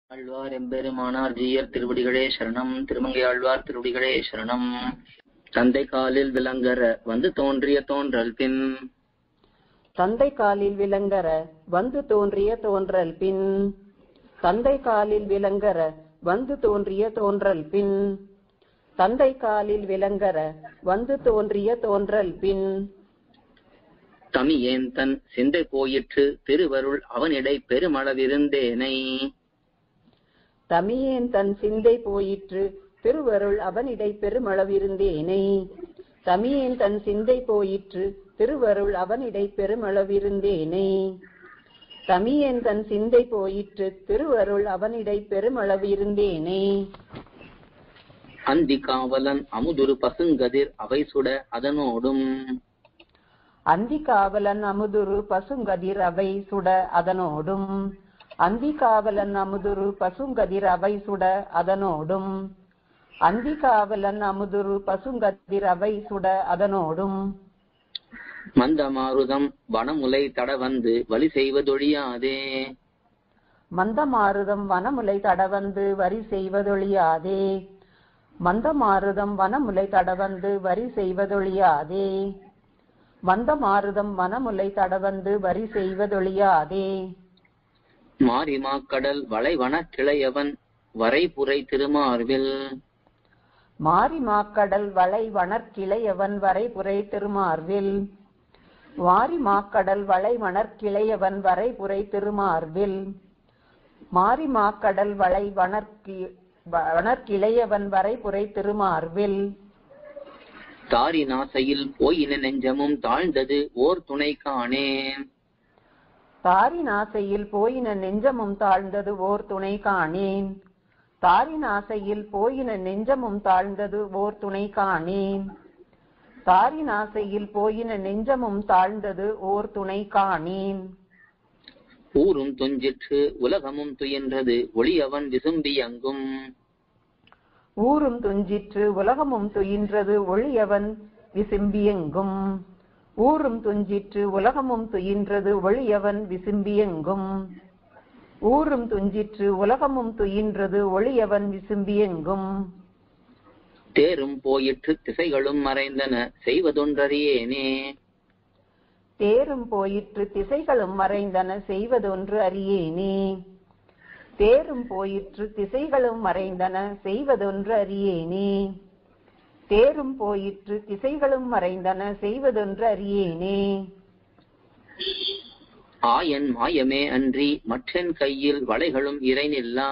ஆழ்வார் எம்பெருமானார் ஜீயர் திருவடிகளே சரணம் திருமங்கை ஆழ்வார் திருவடிகளே சரணம் தந்தை காலில் விளங்கர வந்து தோன்றிய தோன்றல் பின் தந்தை காலில் விளங்கர வந்து தோன்றிய தோன்றல் பின் தந்தை காலில் விளங்கர வந்து தோன்றிய தோன்றல் பின் தந்தை காலில் விளங்கர வந்து தோன்றிய தோன்றல் பின் தமியேன் தன் சிந்தை போயிற்று திருவருள் அவனிடை பெருமளவிருந்தேனை தமியேன் தன் சிந்தை போயிற்று திருவருள் அவனிடை பெருமளவிருந்தேனை தமியேன் தன் சிந்தை போயிற்று திருவருள் அவனிடை பெருமளவிருந்தேனை தமியேன் தன் சிந்தை போயிற்று திருவருள் அவனிடை பெருமளவிருந்தேனை அந்தி காவலன் அமுதுரு பசுங்கதிர் அவை சுட அதனோடும் அந்தி காவலன் அமுதுரு பசுங்கதிர் அவை சுட அதனோடும் அந்தி காவலன் அமுதுரு பசுங்கதிர் அவை சுட அதனோடும் அந்தி காவலன் அமுதுரு பசுங்கதிர் அவை சுட அதனோடும் மந்தமாருதம் வனமுலை தட வந்து வழி செய்வதொழியாதே மந்தமாருதம் வனமுலை தடவந்து வரி செய்வதொழியாதே மந்தமாருதம் வனமுலை தடவந்து வரி செய்வதொழியாதே மந்தமாருதம் வனமுலை தடவந்து வரி செய்வதொழியாதே மாரிமாக்கடல் வளைவன கிளையவன் வரைபுரை திருமார்வில் மாரி மாக்கடல் வளை வனர்கிளையவன் வரைபுரை திருமார்வில் மாரி மாக்கடல் வளை வனர்கிளையவன் வரைபுரை திருமார்வில் மாரி மாக்கடல் வளை வனர்கி வனர்கிளையவன் வரைபுரை திருமார்வில் தாரி நாசையில் போயின நெஞ்சமும் தாழ்ந்தது ஓர் துணை காணேன் தாரி நாசையில் போயின நெஞ்சமும் தாழ்ந்தது ஓர் துணை காணேன் தாரி நாசையில் போயின நெஞ்சமும் தாழ்ந்தது ஓர் துணை காணேன் தாரி நாசையில் போயின நெஞ்சமும் தாழ்ந்தது ஓர் துணை காணேன் ஊரும் துஞ்சிற்று உலகமும் துயின்றது ஒளியவன் விசும்பி அங்கும் ஊரும் துஞ்சிற்று உலகமும் துயின்றது ஒளியவன் விசும்பியெங்கும் ஊரும் துஞ்சிற்று உலகமும் துயின்றது ஒளியவன் விசும்பியெங்கும் ஊரும் துஞ்சிற்று உலகமும் துயின்றது ஒளியவன் விசும்பியெங்கும் தேரும் போயிற்று திசைகளும் மறைந்தன செய்வதொன்றறியேனே தேரும் போயிற்று திசைகளும் மறைந்தன செய்வதொன்று அறியேனே தேரும் போயிற்று திசைகளும் மறைந்தன செய்வதொன்று அறியேனே தேரும் போயிற்று திசைகளும் மறைந்தன செய்வதொன்று அறியேனே ஆயன் மாயமே அன்றி மற்றென் கையில் வளைகளும் இறைநில்லா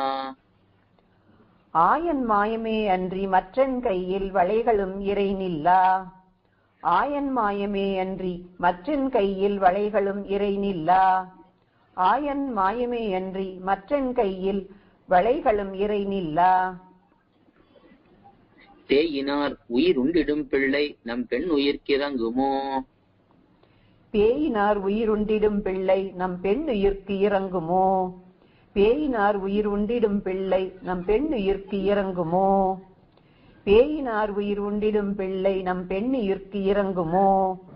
ஆயன் மாயமே அன்றி மற்றன் கையில் வளைகளும் இறை நில்லா ஆயன் மாயமே அன்றி மற்றன் கையில் வளைகளும் இறை நில்லா ஆயன் மாயமே அன்றி மற்றன் கையில் வளைகளும் இறை நில்லா தேயினார் உயிர் உண்டிடும் பிள்ளை நம் பெண் உயிர்க்கிறங்குமோ பேயினார் உயிருண்டிடும் பிள்ளை நம் பெண் உயிர்க்கு இறங்குமோ பேயினார் உயிர் உண்டிடும் பிள்ளை நம் பெண் உயிர்க்கு இறங்குமோ பேயினார் உயிர் உண்டிடும் பிள்ளை நம் பெண் உயிர்க்கு இறங்குமோ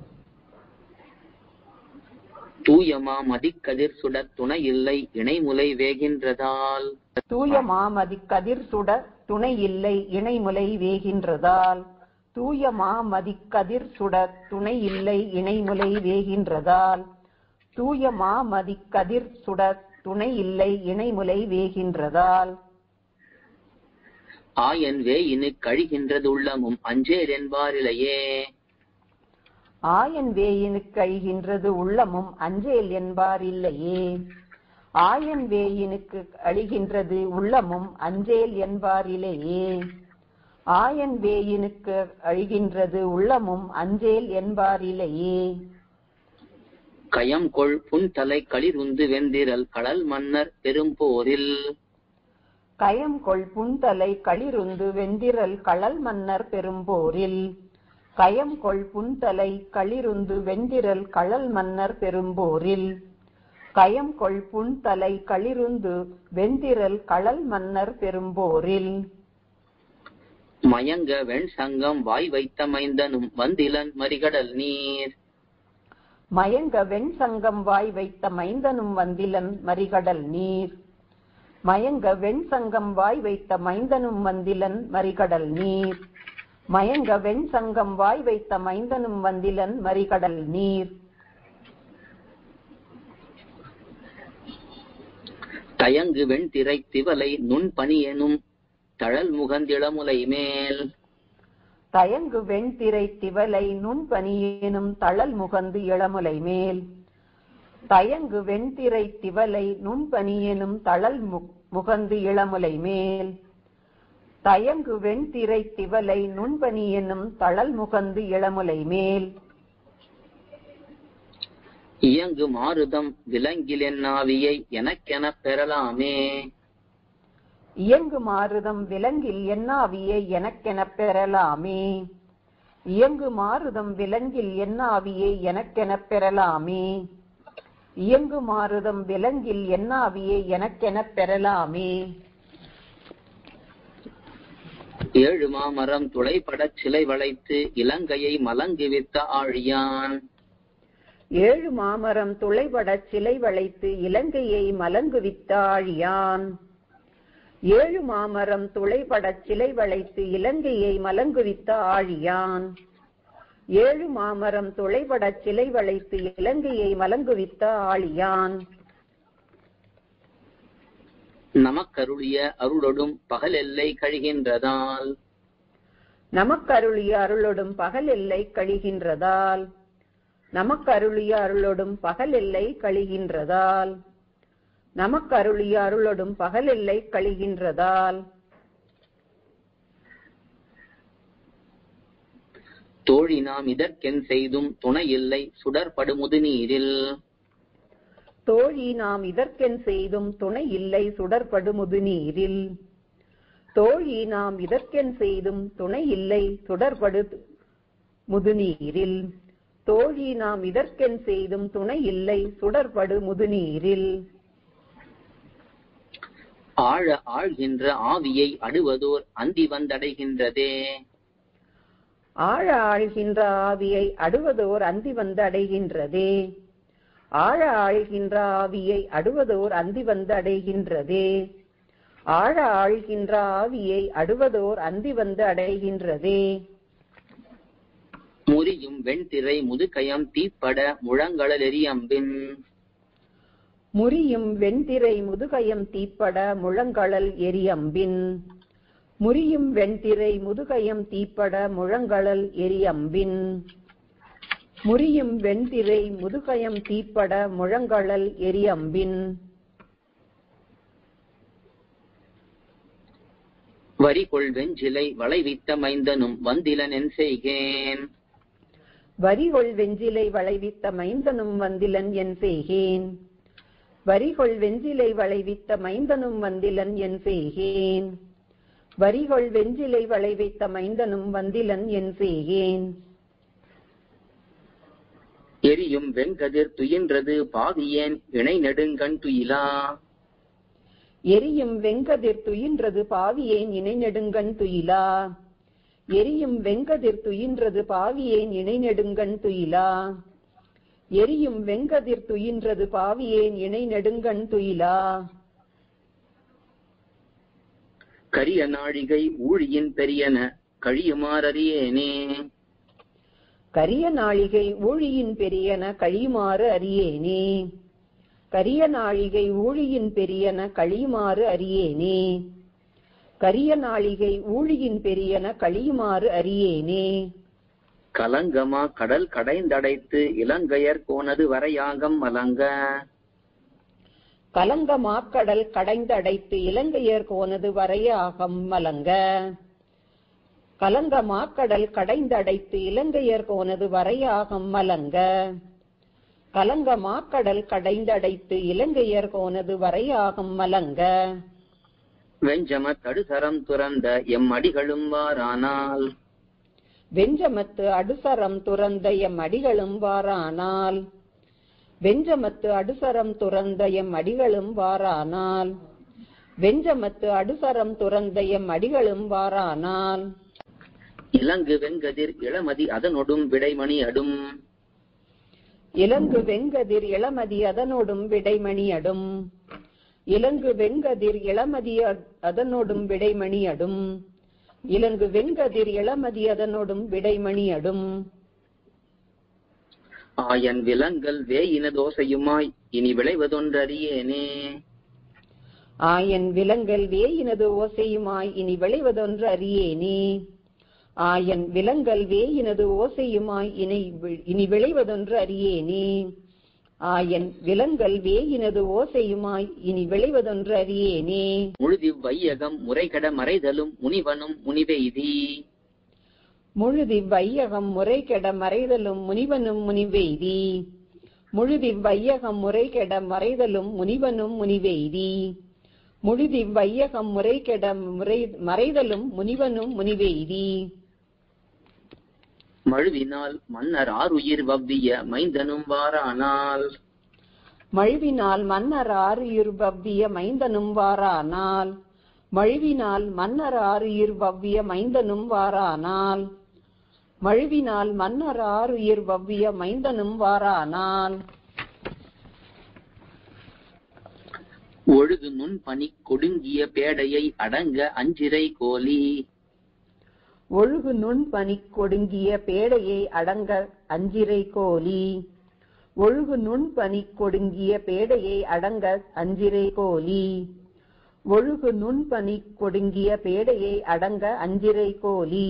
தூயமா மதிக்கதிர் சுட துணை இல்லை இணைமுலை வேகின்றதால் தூய மாமதி கதிர் சுட துணை இல்லை இணைமுலை வேகின்றதால் தூய மாமதி கதிர் சுட துணை இல்லை இணைமுலை வேகின்றதால் தூய மாமதி கதிர் சுட துணை இல்லை இணைமுலை வேகின்றதால் ஆயன் வேயினு கழிகின்றது உள்ளமும் அஞ்சேர் என்பாரிலையே ஆயன் வேயினுக்கு அழிகின்றது உள்ளமும் அஞ்சேல் என்பார் இல்லையே ஆயன் வேயினுக்கு அழிகின்றது உள்ளமும் அஞ்சேல் என்பாரிலேயே ஆயன் வேயினுக்கு அழிகின்றது உள்ளமும் அஞ்சேல் என்பாரிலேயே கயம் கொள் புன்தலை களிருந்து வெந்திரல் கடல் மன்னர் பெரும்போரில் கயம் கொள் புன்தலை களிருந்து வெந்திரல் களல் மன்னர் பெரும்போரில் கயம் கொள் புன்தலை களிருந்து வெந்திரல் களல் மன்னர் பெரும்போரில் கயம் கொள் புன்தலை களிருந்து வெந்திரல் களல் மன்னர் பெரும்போரில் மயங்க வெண் சங்கம் வாய் வைத்த மைந்தனும் வந்திலன் மறிகடல் நீர் மயங்க வெண் சங்கம் வாய் வைத்த மைந்தனும் வந்திலன் மறிகடல் நீர் மயங்க வெண் சங்கம் வாய் வைத்த மைந்தனும் வந்திலன் மறிகடல் நீர் மயங்க வெண் சங்கம் வாய் வைத்த மைந்தனும் வந்திலன் மறிகடல் நீர் தயங்கு வெண்திரை திவலை நுண் பனியெனும் தழல் முகந்திளமுலை மேல் தயங்கு வெண்திரை திவலை நுண்பனியேனும் தழல் முகந்து இளமுலை மேல் தயங்கு வெண்திரை திவலை நுண்பனியெனும் தழல் மு- முகந்து இளமுலை மேல் தயங்கு வெண்திரை திவலை நுண்பனியெனும் தழல் முகந்து இளமுலை மேல் இயங்கு மாருதம் விலங்கிலென்னாவியை எனக்கெனப் பெறலாமே இயங்கு மாருதம் விலங்கில் என்னாவியை எனக்கெனப் பெறலாமே இயங்கு மாருதம் விலங்கில் என்னாவியை எனக்கெனப் பெறலாமே இயங்கு மாருதம் விலங்கில் என்னாவியை எனக்கெனப் பெறலாமே ஏழு மாமரம் துளைப்படச் சிலை வளைத்து இலங்கையை மலங்குவித்த ஆழியான் ஏழு மாமரம் துளைபடச் சிலை வளைத்து இலங்கையை மலங்குவித்த ஆழியான் ஏழு மாமரம் துளைபடச் சிலை வளைத்து இலங்கையை மலங்குவித்த ஆழியான் ஏழு மாமரம் துளைபடச் சிலை வளைத்து இலங்கையை மலங்குவித்த ஆழியான் நமக்கருளிய அருளொடும் பகல் எல்லை கழிகின்றதால் நமக்கருளிய அருளொடும் பகல் எல்லை கழிகின்றதால் நமக்கருளிய அருளொடும் பகல் எல்லை கழிகின்றதால் நமக்கருளிய அருளொடும் பகல் எல்லை கழிகின்றதால் தோழி நாம் இதற்கென் செய்தும் துணை இல்லை சுடர்படுமுது நீரில் தோழி நாம் இதற்கென் செய்தும் துணை இல்லை சுடர்படு முதுநீரில் தோழி நாம் இதற்கென் செய்தும் துணை இல்லை சுடர்படு முதுநீரில் தோழி நாம் இதற்கென் செய்தும் துணை இல்லை சுடர்படு முதுநீரில் ஆழ ஆழ்கின்ற ஆவியை அடுவதோர் அந்தி வந்தடைகின்றதே ஆழ ஆழ்கின்ற ஆவியை அடுவதோர் அந்தி வந்து அடைகின்றதே ஆழ ஆழ்கின்ற ஆவியை அடுவதோர் அந்தி வந்து அடைகின்றதே ஆழ ஆழ்கின்ற ஆவியை அடுவதோர் அந்தி வந்து அடைகின்றதே முறியும் வெண்திரை முதுகயம் தீப்பட முழங்கழலெரியம்பின் முறியும் வெண்திரை முதுகயம் தீப்பட முழங்கழல் எரியம்பின் முறியும் வெண்திரை முதுகயம் தீப்பட முழங்கழல் எரியம்பின் முறியும் வெண்திரை முதுகயம் தீப்பட முழங்கழல் எரியம்பின் வரிகொள் வெஞ்சிலை வளைவித்த மைந்தனும் வந்திலன் என் செய்கேன் வரிகொள் வெஞ்சிலை வளைவித்த மைந்தனும் வந்திலன் என் செய்கேன் வரிகொள் வெஞ்சிலை வளைவித்த மைந்தனும் வந்திலன் என் செய்கேன் வரிகொள் வெஞ்சிலை வளைவித்த மைந்தனும் வந்திலன் என் செய்கேன் எரியும் வெண்கதிர் துயின்றது பாவியேன் இணை நெடுங்கண் துயிலா எரியும் வெங்கதிர் துயின்றது பாவியேன் இணை நெடுங்கண் துயிலா எரியும் வெங்கதிர் துயின்றது பாவியேன் இணை நெடுங்கண் துயிலா எரியும் வெங்கதிர் துயின்றது பாவியேன் இணை நெடுங்கண் துயிலா கரிய நாழிகை ஊழியின் பெரியன கழியுமாறறியேனே கரிய நாழிகை ஊழியின் பெரியன கழியுமாறு அறியேனே கரிய நாழிகை ஊழியின் பெரியன கழியுமாறு அறியேனே கரிய நாழிகை ஊழியின் பெரியன கழியுமாறு அறியேனே கலங்கமா கடல் கடைந்தடைத்து இலங்கையர் போனது வரையாகம் மலங்க கலங்க மாக்கடல் கடைந்தடைத்து இலங்கையர் போனது வரைய அகம் மலங்க கலங்க மாக்கடல் கடைந்தடைத்து இலங்கையர் போனது வரைய அகம் மலங்க கலங்க மாக்கடல் கடைந்தடைத்து இலங்கையர் போனது வரைய அகம் மலங்க வெஞ்சம தடுசரம் துறந்த எம் அடிகளும் வாரானால் வெஞ்சமத்து அடுசரம் துறந்த எம் அடிகளும் வாரானால் வெஞ்சமத்து அடுசரம் துறந்த எம் அடிகளும் வாரானால் வெஞ்சமத்து அடுசரம் துறந்த எம் அடிகளும் வாரானால் இலங்கு வெண்கதிர் இளமதி அதனொடும் விடைமணி அடும் இலங்கு வெங்கதிர் இளமதி அதனோடும் விடைமணி அடும் இலங்கு வெங்கதிர் இளமதி அ- அதனோடும் விடைமணி அடும் இலங்கு வெங்கதிர் இளமதி அதனோடும் விடைமணி அடும் ஆயன் விலங்கல் வேயின தோசையுமாய் இனி விளைவதொன்றறியேனே ஆயன் விலங்கல் வேயினது ஓசையுமாய் இனி விளைவதொன்று அறியேனே ஆயன் விலங்கல் வேயினது ஓசையுமாய் இனி வி- இனி விளைவதொன்று அறியேனே ஆயன் விலங்கல் வேயினது ஓசையுமாய் இனி விளைவதொன்று அறியேனே முழுதி வையகம் முறைகட மறைதலும் முனிவனும் முனிவெய்தி முழுதி வையகம் முறை கெட மறைதலும் முனிவனும் முனிவெய்தி முழுதி வையகம் முறை கெட மறைதலும் முனிவனும் முனிவெய்தி முழுதி வையகம் முறை கெட முறை மறைதலும் முனிவனும் முனிவெய்தி மழுவினால் மன்னர் ஆறுயிர் வவ்விய மைந்தனும் வாரானால் மழுவினால் மன்னர் ஆறுயிர் வவ்விய மைந்தனும் வாரானால் மழுவினால் மன்னர் ஆறுயிர் வவ்விய மைந்தனும் வாரானால் மழுவினால் மன்னர் ஆறுயிர் வவ்விய மைந்தனும் வாரானால் ஒழுகு நுண் பனி கொடுங்கிய பேடையை அடங்க அஞ்சிரை கோலி ஒழுகு நுண் பனி கொடுங்கிய பேடையை அடங்க அஞ்சிரை கோலி ஒழுகு நுண் பனி கொடுங்கிய பேடையை அடங்க அஞ்சிரை கோலி ஒழுகு நுண் பனி கொடுங்கிய பேடையை அடங்க அஞ்சிரை கோலி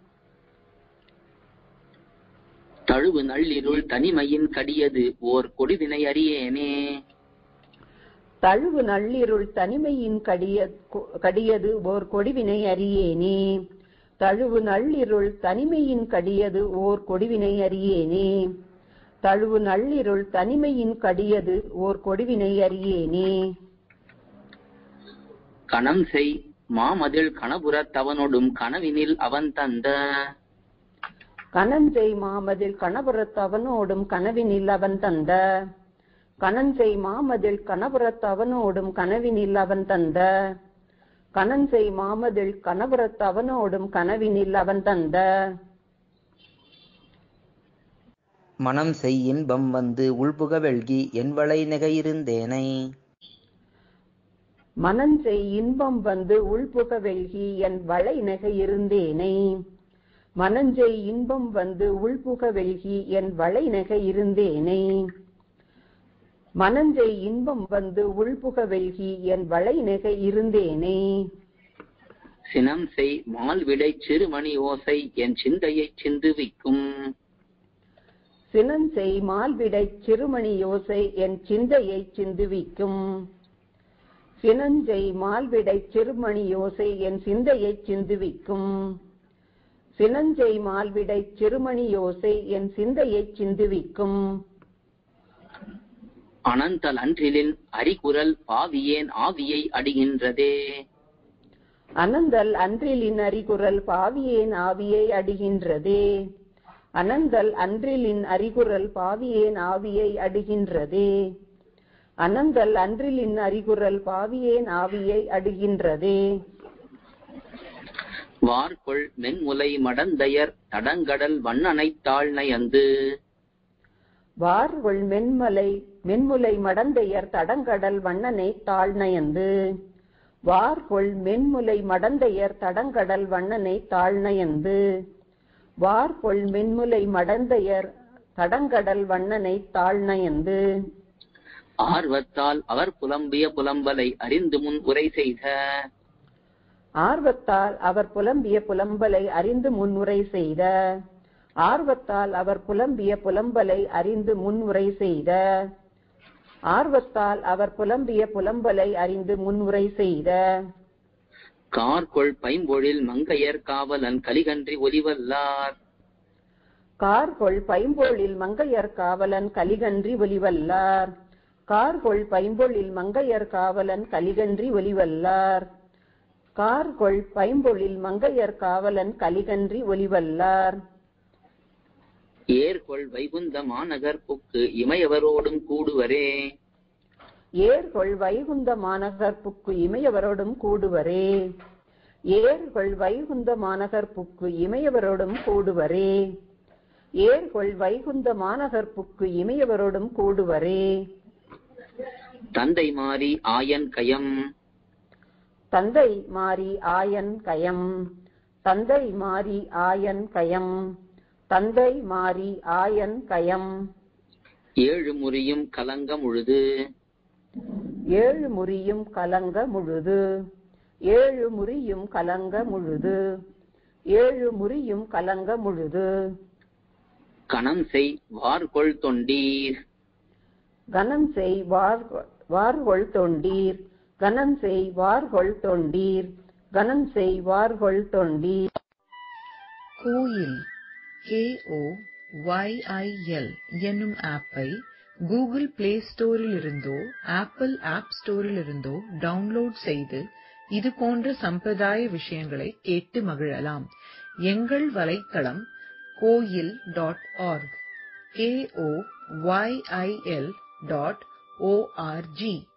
தழுவு நள்ளிருள் தனிமையின் கடியது ஓர் கொடிவினை அறியேனே தழுவு நள்ளிருள் தனிமையின் கடிய கடியது ஓர் கொடிவினை அறியேனே தழுவு நள்ளிருள் தனிமையின் கடியது ஓர் கொடிவினை அறியேனே தழுவு நள்ளிருள் தனிமையின் கடியது ஓர் கொடிவினை அறியேனே கணம் செய் மாமதில் கணபுரத் தவனொடும் கனவினில் அவன் தந்த கணஞ்செய் மாமதில் கணபுரத் அவனோடும் கனவினில் அவன் தந்த கணஞ்செய் மாமதில் கணபுரத் அவனோடும் கனவினில் அவன் தந்த கணஞ்செய் மாமதில் கணபுரத் அவனோடும் கனவினில் அவன் தந்த மனம் செய் இன்பம் வந்து உள்புக வெல்கி என்வளை நெகையிருந்தேனை மனஞ்செய் இன்பம் வந்து உள்புக வெல்கி என் வளை நகை இருந்தேனை மனஞ்செய் இன்பம் வந்து உள்புக வெல்கி என் வளை நகை இருந்தேனை மனஞ்செய் இன்பம் வந்து உள்புக வெல்கி என் வளை நகை இருந்தேனே சினம் செய் மால்விடை சிறுமணி ஓசை என் சிந்தையைச் சிந்துவிக்கும் சினஞ்செய் மால்விடை சிறுமணி யோசை என் சிந்தையை சிந்துவிக்கும் சினஞ்செய் மால்விடை சிறுமணி யோசை என் சிந்தையை சிந்துவிக்கும் சினஞ்செய் மால்விடை சிறுமணி யோசை என் சிந்தையை சிந்துவிக்கும் அனந்தல் அன்றிலின் அரிகுரல் பாவியேன் ஆவியை அடிகின்றதே அனந்தல் அன்றிலின் அறிகுரல் பாவியேன் ஆவியை அடிகின்றதே அனந்தல் அன்றிலின் அறிகுரல் பாவியேன் ஆவியை அடிகின்றதே அனந்தல் அன்றிலின் அறிகுரல் பாவியேன் ஆவியை அடிகின்றதே வார்கொள் மென்முலை மடந்தையர் தடங்கடல் வண்ணனைத் தாழ் நயந்து வார்கொள் மென்மலை மென்முலை மடந்தையர் தடங்கடல் வண்ணனை தாழ்நயந்து வார்கொள் மென்முலை மடந்தையர் தடங்கடல் வண்ணனை தாழ்நயந்து வார்கொள் மென்முலை மடந்தையர் தடங்கடல் வண்ணனை தாழ்நயந்து ஆர்வத்தால் அவர் புலம்பிய புலம்பலை அறிந்து முன் உரை செய்த ஆர்வத்தால் அவர் புலம்பிய புலம்பலை அறிந்து முன்னுரை செய்த ஆர்வத்தால் அவர் புலம்பிய புலம்பலை அறிந்து முன்னுரை செய்த ஆர்வத்தால் அவர் புலம்பிய புலம்பலை அறிந்து முன்னுரை செய்த கார்கொள் பைம்பொழில் மங்கையர் காவலன் கலிகன்றி ஒலிவல்லார் கார்கொள் பைம்பொழில் மங்கையர் காவலன் கலிகன்றி ஒலிவல்லார் கார்கொள் பைம்பொழில் மங்கையர் காவலன் கலிகன்றி ஒலிவல்லார் கார்கொள் பைம்பொழில் மங்கையர் காவலன் கலிகன்றி ஒலிவல்லார் ஏர்கொள் வைகுந்த மாநகர் புக்கு இமையவரோடும் கூடுவரே ஏர்கொள் வைகுந்த மாநகர் புக்கு இமையவரோடும் கூடுவரே ஏர்கொள் வைகுந்த மாநகர் புக்கு இமையவரோடும் கூடுவரே ஏர்கொள் வைகுந்த மாநகர் புக்கு இமையவரோடும் கூடுவரே தந்தை மாறி ஆயன் கயம் தந்தை மாறி ஆயன் கயம் தந்தை மாறி ஆயன் கயம் தந்தை மாறி ஆயன் கயம் ஏழு முறியும் கலங்க முழுது ஏழு முறியும் கலங்க முழுது ஏழு முறியும் கலங்க முழுது ஏழு முறியும் கலங்க முழுது கணம் செய் வார்கொள் தொண்டீர் கனம் செய் வார்- வார்கொள் தொண்டீர் கனம் செய் வார்கொள் தொண்டீர் கனம் செய் வார்கொள் தொண்டீர் கோயில் கேஓ ஒய்ஐஎல் என்னும் ஆப்பை கூகுள் பிளே ஸ்டோரில் இருந்தோ ஆப்பிள் ஆப் ஸ்டோரில் இருந்தோ டவுன்லோட் செய்து இது போன்ற சம்பிரதாய விஷயங்களை கேட்டு மகிழலாம் எங்கள் வலைத்தளம் கோயில் dot org K O Y I L dot O R G